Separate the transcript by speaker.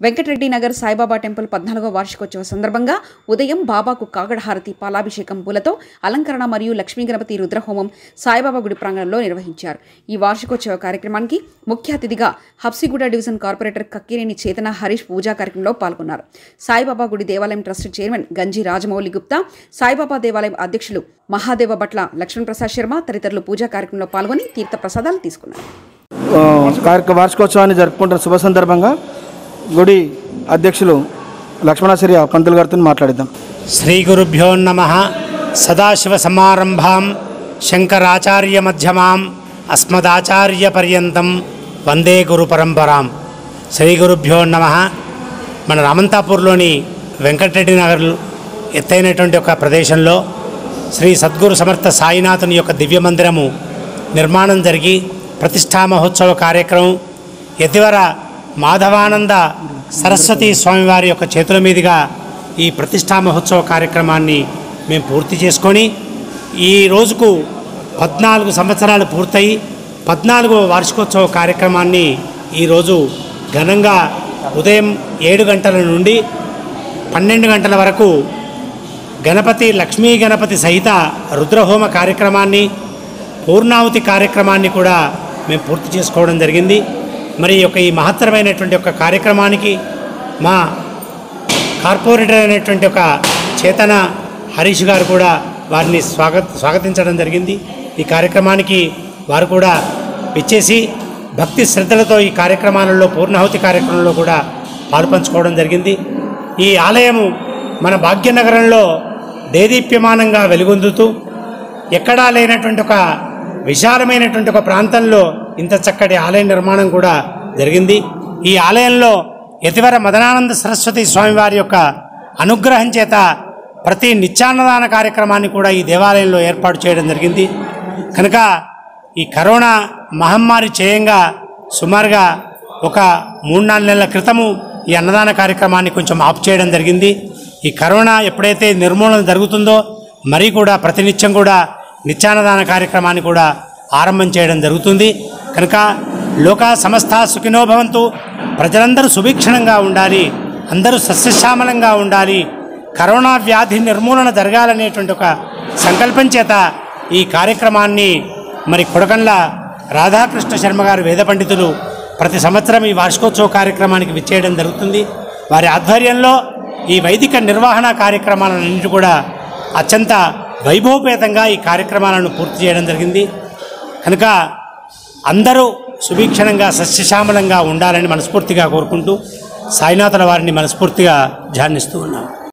Speaker 1: Venkatareddy Nagar Saibaba temple పద్నాలుగో వార్షికోత్సవ సందర్భంగా ఉదయం బాబాకు కాగడ హారతి పాలాభిషేకం పూలతో అలంకరణ మరియు లక్ష్మీ గణపతి రుద్రహోమం సాయిబాబా గుడి ప్రాంగణంలో నిర్వహించారు ఈ వార్షికోత్సవ కార్యక్రమానికి ముఖ్య అతిథిగా హబ్సిగూడ డివిజన్ కార్పొరేటర్ కక్కిరేని చేతన హరీష్ పూజా కార్యక్రమంలో పాల్గొన్నారు సాయిబాబా గుడి దేవాలయం ట్రస్ట్ చైర్మన్ గంజి రాజమౌళి గుప్తా సాయిబాబా దేవాలయం అధ్యక్షులు మహాదేవ భట్ల లక్ష్మణ్ ప్రసాద్ శర్మ తదితరులు పూజా కార్యక్రమంలో పాల్గొని తీర్థ ప్రసాదాలు తీసుకున్నారు
Speaker 2: ఆ, కార్యక్ర వార్షికోత్సవాన్ని జరుపుకుంటున్న శుభ సందర్భంగా గుడి అధ్యక్షులు లక్ష్మణాచార్య పంతులు గారితో మాట్లాడిద్దాం
Speaker 3: శ్రీ గురుభ్యో నమ సదాశివసమారంభాం శంకరాచార్యమధ్యమాం అస్మదాచార్యపర్యంతం వందే గురు పరంపరాం శ్రీ గురుభ్యో నమ మన రామంతాపూర్లోని వెంకటరెడ్డి నగర్ ఎత్తైనటువంటి ఒక ప్రదేశంలో శ్రీ సద్గురు సమర్థ సాయినాథుని యొక్క దివ్య మందిరము నిర్మాణం జరిగి ప్రతిష్టా మహోత్సవ కార్యక్రమం యతివర మాధవానంద సరస్వతి స్వామివారి యొక్క చేతుల మీదుగా ఈ ప్రతిష్టా మహోత్సవ కార్యక్రమాన్ని మేము పూర్తి చేసుకొని ఈ రోజుకు పద్నాలుగు సంవత్సరాలు పూర్తయి పద్నాలుగవ వార్షికోత్సవ కార్యక్రమాన్ని ఈరోజు ఘనంగా ఉదయం ఏడు గంటల నుండి పన్నెండు గంటల వరకు గణపతి లక్ష్మీ గణపతి సహిత రుద్రహోమ కార్యక్రమాన్ని పూర్ణాహుతి కార్యక్రమాన్ని కూడా మేము పూర్తి చేసుకోవడం జరిగింది మరి ఈ యొక్క ఈ మహత్తరమైనటువంటి ఒక కార్యక్రమానికి మా కార్పొరేటర్ అయినటువంటి ఒక చేతన హరీష్ గారు కూడా వారిని స్వాగత స్వాగతించడం జరిగింది ఈ కార్యక్రమానికి వారు కూడా ఇచ్చేసి భక్తి శ్రద్ధలతో ఈ కార్యక్రమాలలో పూర్ణాహుతి కార్యక్రమంలో కూడా పాలుపంచుకోవడం జరిగింది ఈ ఆలయము మన భాగ్యనగరంలో దేదీప్యమానంగా వెలుగొందుతూ ఎక్కడా లేనటువంటి ఒక విశాలమైనటువంటి ఒక ప్రాంతంలో ఇంత చక్కటి ఆలయ నిర్మాణం కూడా జరిగింది ఈ ఆలయంలో యతివర మదనానంద సరస్వతి స్వామివారి యొక్క అనుగ్రహం చేత ప్రతి నిత్యాన్నదాన కార్యక్రమాన్ని కూడా ఈ దేవాలయంలో ఏర్పాటు చేయడం జరిగింది కనుక ఈ కరోనా మహమ్మారి చేయంగా సుమారుగా ఒక మూడు నాలుగు నెలల క్రితము ఈ అన్నదాన కార్యక్రమాన్ని కొంచెం ఆఫ్ చేయడం జరిగింది ఈ కరోనా ఎప్పుడైతే నిర్మూలన జరుగుతుందో మరీ కూడా ప్రతినిత్యం కూడా నిత్యాన్నదాన కార్యక్రమాన్ని కూడా ఆరంభం చేయడం జరుగుతుంది కనుక లోకా సమస్త సుఖినో భవంతు ప్రజలందరూ సుభిక్షణంగా ఉండాలి అందరూ సస్యశ్యామలంగా ఉండాలి కరోనా వ్యాధి నిర్మూలన జరగాలనేటువంటి ఒక సంకల్పం చేత ఈ కార్యక్రమాన్ని మరి కొడకండ్ల రాధాకృష్ణ శర్మ గారు వేద పండితులు ప్రతి సంవత్సరం ఈ వార్షికోత్సవ కార్యక్రమానికి విచ్చేయడం జరుగుతుంది వారి ఆధ్వర్యంలో ఈ వైదిక నిర్వహణ కార్యక్రమాలన్నింటి కూడా అత్యంత వైభవపేతంగా ఈ కార్యక్రమాలను పూర్తి చేయడం జరిగింది కనుక అందరూ సుభీక్షణంగా సస్యశ్యామలంగా ఉండాలని మనస్ఫూర్తిగా కోరుకుంటూ సాయినాథుల వారిని మనస్ఫూర్తిగా ధ్యానిస్తూ ఉన్నాం